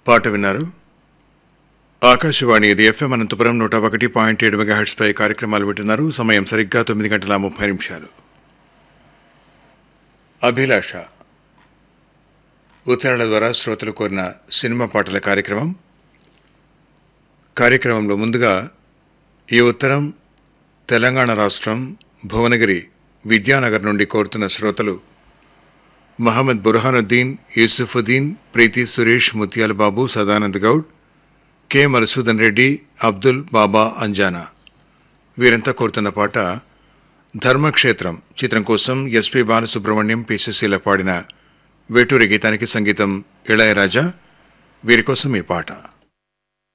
పాట విన్నారు ఆకాశవాణి ఇది ఎఫ్ఎం అనంతపురం నూట ఒకటి పాయింట్ ఏడు మెగాహెట్స్ పై కార్యక్రమాలు వింటున్నారు సమయం సరిగ్గా తొమ్మిది గంటల ముప్పై నిమిషాలు అభిలాష ఉత్తరాల ద్వారా శ్రోతలు కోరిన సినిమా పాటల కార్యక్రమం కార్యక్రమంలో ముందుగా ఈ ఉత్తరం తెలంగాణ రాష్ట్రం భువనగిరి విద్యానగర్ నుండి కోరుతున్న శ్రోతలు మహమ్మద్ బుర్హానుద్దీన్ యూసుఫుద్దీన్ ప్రీతి సురేష్ ముత్యాల బాబు సదానంద్ గౌడ్ కె మధుసూదన్ రెడ్డి అబ్దుల్ బాబా అంజానా వీరంతా కోరుతున్న పాట ధర్మక్షేత్రం చిత్రం కోసం ఎస్పి బాలసుబ్రహ్మణ్యం పి సుశీల పాడిన వేటూరి గీతానికి సంగీతం ఇళయరాజా వీరి కోసం ఈ పాట